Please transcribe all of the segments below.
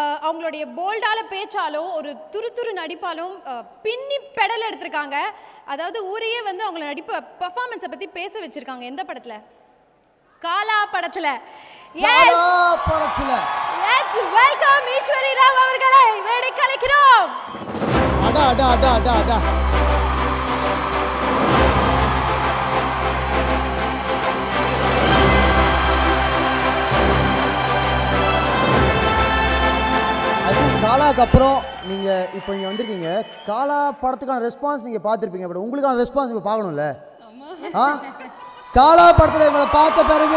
அஹ், அவங்களுடைய போல்டால பேச்சாலும் ஒரு துரு துரு நடிப்பாலும் அஹ், பின்னி பெடல் எடுத்திருக்காங்க அதாவது ஊரையே வந்து அவங்கள நடிப்பு பெர்ஃபார்மன்ஸை பத்தி பேச வச்சிருக்காங்க எந்த படத்துல காலா படத்துல எஸ் படத்துல லெட்ஸ் வெல்கம் ஈஸ்வரி ராவ் அவர்களை வேடை கலைக்கிறோம் அடா அடா அடா அடா அடா அது காலாக்கு அப்புறம் நீங்கள் இப்போ இங்கே வந்திருக்கீங்க காலா படத்துக்கான ரெஸ்பான்ஸ் நீங்கள் பார்த்துருப்பீங்க பட் உங்களுக்கான ரெஸ்பான்ஸ் இப்போ பார்க்கணும்ல ஆ காலா படத்தில் இவங்களை பார்த்த பிறகு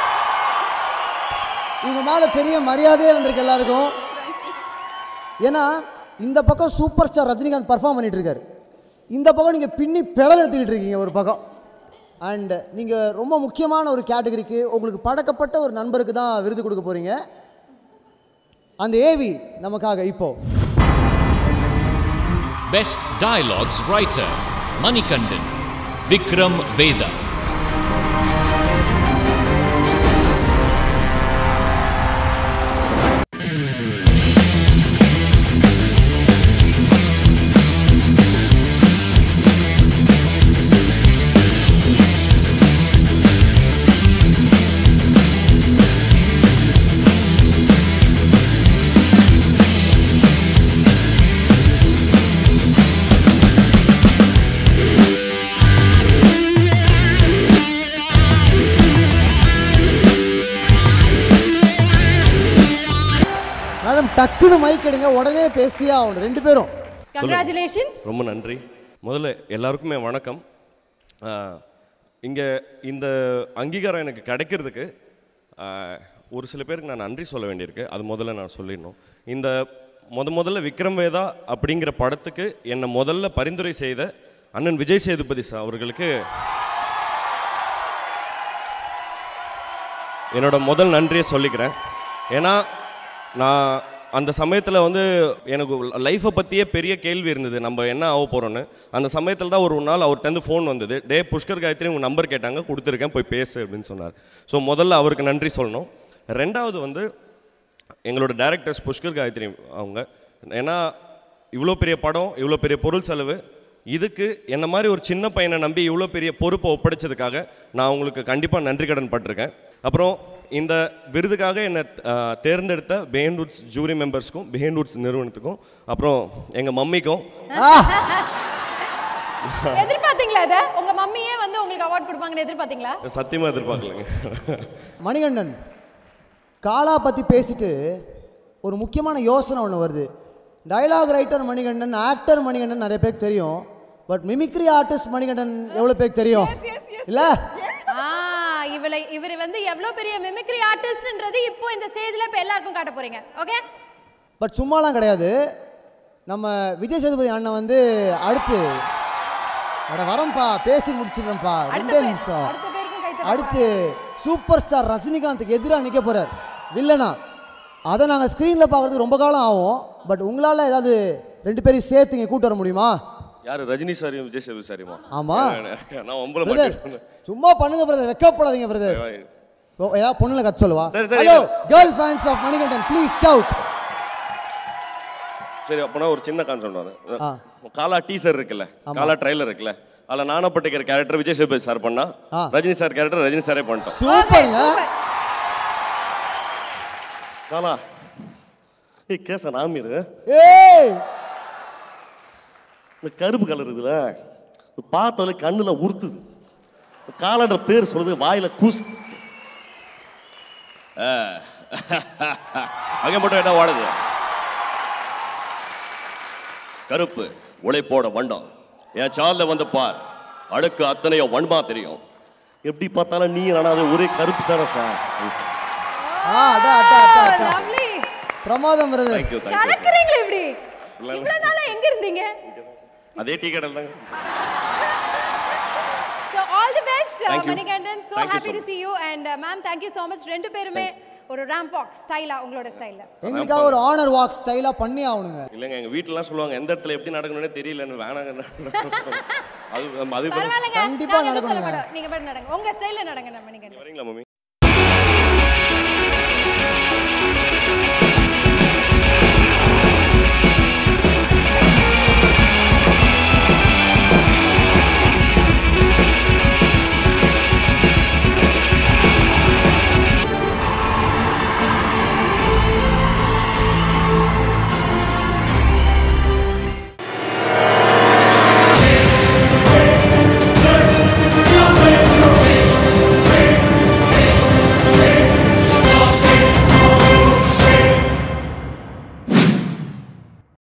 இவங்க மேலே பெரிய மரியாதையே வந்திருக்கு எல்லாருக்கும் ஏன்னா இந்த பக்கம் சூப்பர் ஸ்டார் ரஜினிகாந்த் பர்ஃபார்ம் பண்ணிட்டு இருக்காரு இந்த பக்கம் நீங்கள் பின்னி பெடல் எடுத்துக்கிட்டு இருக்கீங்க ஒரு பக்கம் அண்ட் நீங்கள் ரொம்ப முக்கியமான ஒரு கேட்டகரிக்கு உங்களுக்கு பழக்கப்பட்ட ஒரு நண்பருக்கு தான் விருது கொடுக்க போகிறீங்க அந்த ஏவி நமக்காக இப்போ Best Dialogues Writer Manikandan Vikram Veda madam டக்குன்னு மைக் எடுங்க உடனே பேசியே ஆகணும் ரெண்டு பேரும் கங்க்ராச்சுலேஷன்ஸ் ரொம்ப நன்றி முதல்ல எல்லாருக்குமே வணக்கம் இங்கே இந்த அங்கீகாரம் எனக்கு கிடைக்கிறதுக்கு ஆஹ், ஒரு சில பேருக்கு நான் நன்றி சொல்ல வேண்டியிருக்கு அது முதல்ல நான் சொல்லிடணும் இந்த முத முதல்ல விக்ரம் வேதா அப்படிங்கிற படத்துக்கு என்னை முதல்ல பரிந்துரை செய்த அண்ணன் விஜய் சேதுபதி சார் அவர்களுக்கு என்னோட முதல் நன்றியை சொல்லிக்கிறேன் ஏன்னா நான் அந்த சமயத்தில் வந்து எனக்கு லைஃப்பை பற்றியே பெரிய கேள்வி இருந்தது நம்ம என்ன ஆக போகிறோன்னு அந்த சமயத்தில் தான் ஒரு நாள் அவர்கிட்ட ஃபோன் வந்தது டே புஷ்கர் காயத்ரி உங்கள் நம்பர் கேட்டாங்க கொடுத்துருக்கேன் போய் பேசு அப்படின்னு சொன்னார் ஸோ முதல்ல அவருக்கு நன்றி சொல்லணும் ரெண்டாவது வந்து எங்களோட டேரக்டர்ஸ் புஷ்கர் காயத்ரி அவங்க ஏன்னா இவ்வளோ பெரிய படம் இவ்வளோ பெரிய பொருள் செலவு இதுக்கு என்ன மாதிரி ஒரு சின்ன பையனை நம்பி இவ்வளோ பெரிய பொறுப்பை ஒப்படைச்சதுக்காக நான் உங்களுக்கு கண்டிப்பாக நன்றி கடன் பட்டிருக்கேன் அப்புறம் இந்த விருதுக்காக என்னை அஹ், தேர்ந்தெடுத்த பிஹேண்ட் ஜூரி மெம்பர்ஸ்க்கும் பிஹேண்ட் நிறுவனத்துக்கும் அப்புறம் எங்கள் மம்மிக்கும் எதிர்பார்த்தீங்களா இதை உங்க மம்மியே வந்து உங்களுக்கு அவார்ட் கொடுப்பாங்கன்னு எதிர்பார்த்தீங்களா சத்தியமாக எதிர்பார்க்கலங்க மணிகண்டன் காலா பற்றி பேசிட்டு ஒரு முக்கியமான யோசனை ஒன்று வருது dialogue writer Manikandan actor Manikandan நிறைய பேருக்கு தெரியும் பட் மிமிக்ரி ஆர்டிஸ்ட் மணிகண்டன் எவ்வளோ பேருக்கு தெரியும் இல்லை ஆ இவளை இவர் வந்து எவ்வளவு பெரிய மிமிக்ரி ஆர்டிஸ்ட்ன்றது இப்போ இந்த ஸ்டேஜ்ல இப்ப எல்லாருக்கும் காட்ட போறீங்க ஓகே பட் சும்மாலாம் கிடையாது நம்ம விஜய் சேதுபதி அண்ணன் வந்து அடுத்து அட வரேன்ப்பா பேசி முடிச்சிடுறேன்ப்பா அடுத்த ரெண்டே பேர் நிமிஷம் அடுத்த பேருக்கும் கை தட்டலாம். அடுத்து சூப்பர் ஸ்டார் ரஜினிகாந்துக்கு எதிராக நிற்க போறார் வில்லனா அதை நாங்கள் ஸ்க்ரீனில் பார்க்கறதுக்கு ரொம்ப காலம் ஆகும் பட் உங்களால் ஏதாவது ரெண்டு பேரையும் சேர்த்து இங்கே கூட்டு வர முடியுமா யார் ரஜினி சாரியும் விஜய் சேது சாரியுமா ஆமா. நான் உங்களை பிரதர் மாட்டேன் சும்மா பண்ணுங்க பிரதர் வெக்கப்படாதீங்க பிரதர் ஏதாவது பொண்ணுல கத்து சொல்லுவா சரி, சரி. Hello girl fans of Manikandan please shout சரி அப்போனா ஒரு சின்ன கான்செப்ட் ஆ. வரும் காலா டீசர் இருக்குல்ல காலா ட்ரைலர் இருக்குல்ல அதில் நானப்பட்டிக்கிற கேரக்டர் விஜய் சேதுபதி சார் பண்ணா ஆ. ரஜினி சார் கேரக்டர் ரஜினி சாரே பண்ணிட்டோம் சூப்பருங்க காலா ஏய் கேச நாமீர் ஏய் இந்த கருப்பு கலர் இதுல பார்த்தாலே கண்ணுல உறுத்துது இந்த காலான்ற பேர் சொல்றது வாயில கூஸ் அங்கே மட்டும் என்ன வாடுது கருப்பு உழைப்போட வண்டம் என் சார்ல வந்து பார் அழுக்கு அத்தனையோ வன்மா தெரியும் எப்படி பார்த்தாலும் நீ நானாவது ஒரே கருப்பு தானே சார் ஆ அடா அடா அடா அடா லவ்லி பிரமாதம் பிரதர் தேங்க்யூ தேங்க்யூ கலக்குறீங்களே இப்படி இல்ல. இவ்வளவு நாளா எங்க இருந்தீங்க அதே டீ கடையில் தாங்க So all the best, uh, Thank you. Manikandan. So Thank you happy so to see you and uh, ma'am, thank you so much. ரெண்டு பேருமே ஒரு ரேம்ப் வாக் ஸ்டைலா உங்களோட ஸ்டைல்ல எங்களுக்காக ஒரு ஆனர் வாக் ஸ்டைலாக பண்ணி ஆகணுங்க இல்லைங்க எங்க வீட்டுலலாம் சொல்லுவாங்க எந்த இடத்துல எப்படி நடக்கணும்னே தெரியலன்னு வேணாங்க அது அது பரவாயில்லைங்க கண்டிப்பா நாங்க எதுவும் சொல்ல நடக்கணுங்க. மாட்டோம் நீங்க பாட்டு நடங்க உங்க ஸ்டைல்ல நடங்க நம்ம மணிகண்டன் வரீங்களா மம்மி